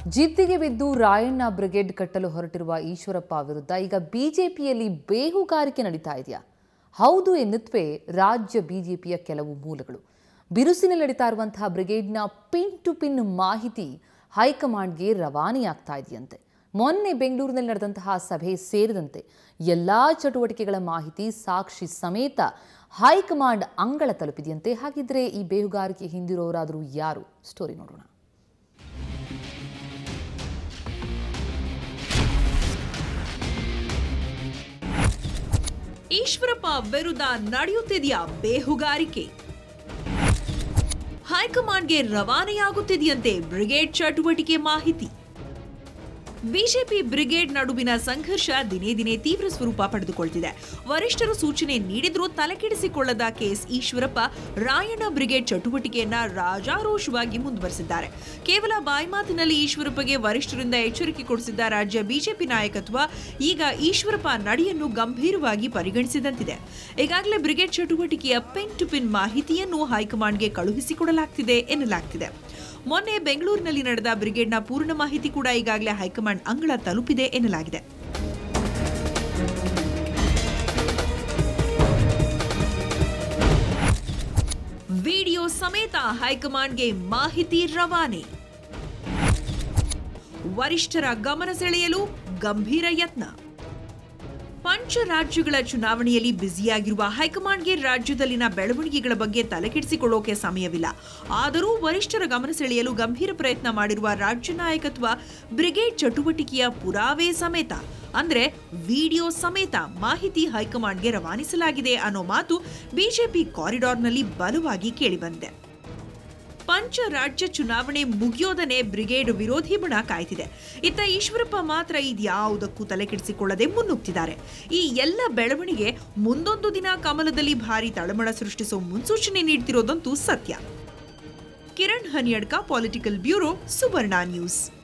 ಜಿದ್ದಿಗೆ ಬಿದ್ದು ರಾಯಣ್ಣ ಬ್ರಿಗೇಡ್ ಕಟ್ಟಲು ಹೊರಟಿರುವ ಈಶ್ವರಪ್ಪ ವಿರುದ್ಧ ಈಗ ಬಿಜೆಪಿಯಲ್ಲಿ ಬೇಹುಗಾರಿಕೆ ನಡೀತಾ ಇದೆಯಾ ಹೌದು ಎನ್ನುತ್ತವೆ ರಾಜ್ಯ ಬಿಜೆಪಿಯ ಕೆಲವು ಮೂಲಗಳು ಬಿರುಸಿನಲ್ಲಿ ನಡೀತಾ ಇರುವಂತಹ ಬ್ರಿಗೇಡ್ನ ಪಿನ್ ಟು ಪಿನ್ ಮಾಹಿತಿ ಹೈಕಮಾಂಡ್ಗೆ ರವಾನೆಯಾಗ್ತಾ ಇದೆಯಂತೆ ಮೊನ್ನೆ ಬೆಂಗಳೂರಿನಲ್ಲಿ ನಡೆದಂತಹ ಸಭೆ ಸೇರಿದಂತೆ ಎಲ್ಲಾ ಚಟುವಟಿಕೆಗಳ ಮಾಹಿತಿ ಸಾಕ್ಷಿ ಸಮೇತ ಹೈಕಮಾಂಡ್ ಅಂಗಳ ತಲುಪಿದೆಯಂತೆ ಹಾಗಿದ್ರೆ ಈ ಬೇಹುಗಾರಿಕೆ ಹಿಂದಿರೋರಾದರೂ ಯಾರು ಸ್ಟೋರಿ ನೋಡೋಣ ಈಶ್ವರಪ್ಪ ವಿರುದ್ಧ ನಡೆಯುತ್ತಿದೆಯಾ ಬೇಹುಗಾರಿಕೆ ಹೈಕಮಾಂಡ್ಗೆ ರವಾನೆಯಾಗುತ್ತಿದೆಯಂತೆ ಬ್ರಿಗೇಡ್ ಚಟುವಟಿಕೆ ಮಾಹಿತಿ ಬಿಜೆಪಿ ಬ್ರಿಗೇಡ್ ನಡುವಿನ ಸಂಘರ್ಷ ದಿನೇ ದಿನೇ ತೀವ್ರ ಸ್ವರೂಪ ಪಡೆದುಕೊಳ್ತಿದೆ ವರಿಷ್ಠರು ಸೂಚನೆ ನೀಡಿದ್ರೂ ತಲೆಕೆಡಿಸಿಕೊಳ್ಳದ ಕೆಎಸ್ ಈಶ್ವರಪ್ಪ ರಾಯಣ್ಣ ಬ್ರಿಗೇಡ್ ಚಟುವಟಿಕೆಯನ್ನ ರಾಜಾರೋಷವಾಗಿ ಮುಂದುವರೆಸಿದ್ದಾರೆ ಕೇವಲ ಬಾಯ್ಮಾತಿನಲ್ಲಿ ಈಶ್ವರಪ್ಪಗೆ ವರಿಷ್ಠರಿಂದ ಎಚ್ಚರಿಕೆ ಕೊಡಿಸಿದ್ದ ರಾಜ್ಯ ಬಿಜೆಪಿ ನಾಯಕತ್ವ ಈಗ ಈಶ್ವರಪ್ಪ ನಡೆಯನ್ನು ಗಂಭೀರವಾಗಿ ಪರಿಗಣಿಸಿದಂತಿದೆ ಈಗಾಗಲೇ ಬ್ರಿಗೇಡ್ ಚಟುವಟಿಕೆಯ ಪಿನ್ ಟು ಪಿನ್ ಮಾಹಿತಿಯನ್ನು ಹೈಕಮಾಂಡ್ಗೆ ಕಳುಹಿಸಿಕೊಡಲಾಗ್ತಿದೆ ಎನ್ನಲಾಗ್ತಿದೆ ಮೊನ್ನೆ ಬೆಂಗಳೂರಿನಲ್ಲಿ ನಡೆದ ಬ್ರಿಗೇಡ್ನ ಪೂರ್ಣ ಮಾಹಿತಿ ಕೂಡ ಈಗಾಗಲೇ ಹೈಕಮಾಂಡ್ ಅಂಗಳ ತಲುಪಿದೆ ಎನ್ನಲಾಗಿದೆ ವಿಡಿಯೋ ಸಮೇತ ಹೈಕಮಾಂಡ್ಗೆ ಮಾಹಿತಿ ರವಾನೆ ವರಿಷ್ಠರ ಗಮನ ಸೆಳೆಯಲು ಗಂಭೀರ ಯತ್ನ ಪಂಚ ರಾಜ್ಯಗಳ ಚುನಾವಣೆಯಲ್ಲಿ ಬ್ಯುಸಿಯಾಗಿರುವ ಹೈಕಮಾಂಡ್ಗೆ ರಾಜ್ಯದಲ್ಲಿನ ಬೆಳವಣಿಗೆಗಳ ಬಗ್ಗೆ ತಲೆಕೆಡಿಸಿಕೊಳ್ಳೋಕೆ ಸಮಯವಿಲ್ಲ ಆದರೂ ವರಿಷ್ಠರ ಗಮನ ಸೆಳೆಯಲು ಗಂಭೀರ ಪ್ರಯತ್ನ ಮಾಡಿರುವ ರಾಜ್ಯ ನಾಯಕತ್ವ ಬ್ರಿಗೇಡ್ ಚಟುವಟಿಕೆಯ ಪುರಾವೆ ಸಮೇತ ಅಂದ್ರೆ ವಿಡಿಯೋ ಸಮೇತ ಮಾಹಿತಿ ಹೈಕಮಾಂಡ್ಗೆ ರವಾನಿಸಲಾಗಿದೆ ಅನ್ನೋ ಮಾತು ಬಿಜೆಪಿ ಕಾರಿಡಾರ್ನಲ್ಲಿ ಬಲವಾಗಿ ಕೇಳಿಬಂದಿದೆ ಪಂಚ ರಾಜ್ಯ ಚುನಾವಣೆ ಮುಗಿಯೋದನೆ ಬ್ರಿಗೇಡ್ ವಿರೋಧಿ ಬಣ ಕಾಯ್ತಿದೆ ಇತ್ತ ಈಶ್ವರಪ್ಪ ಮಾತ್ರ ಇದ್ಯಾವುದಕ್ಕೂ ತಲೆಕೆಡಿಸಿಕೊಳ್ಳದೆ ಮುನ್ನುಗ್ತಿದ್ದಾರೆ ಈ ಎಲ್ಲ ಬೆಳವಣಿಗೆ ಮುಂದೊಂದು ದಿನ ಕಮಲದಲ್ಲಿ ಭಾರಿ ತಳಮಳ ಸೃಷ್ಟಿಸೋ ಮುನ್ಸೂಚನೆ ನೀಡ್ತಿರೋದಂತೂ ಸತ್ಯ Kiran Haniyadka political bureau Suvarna news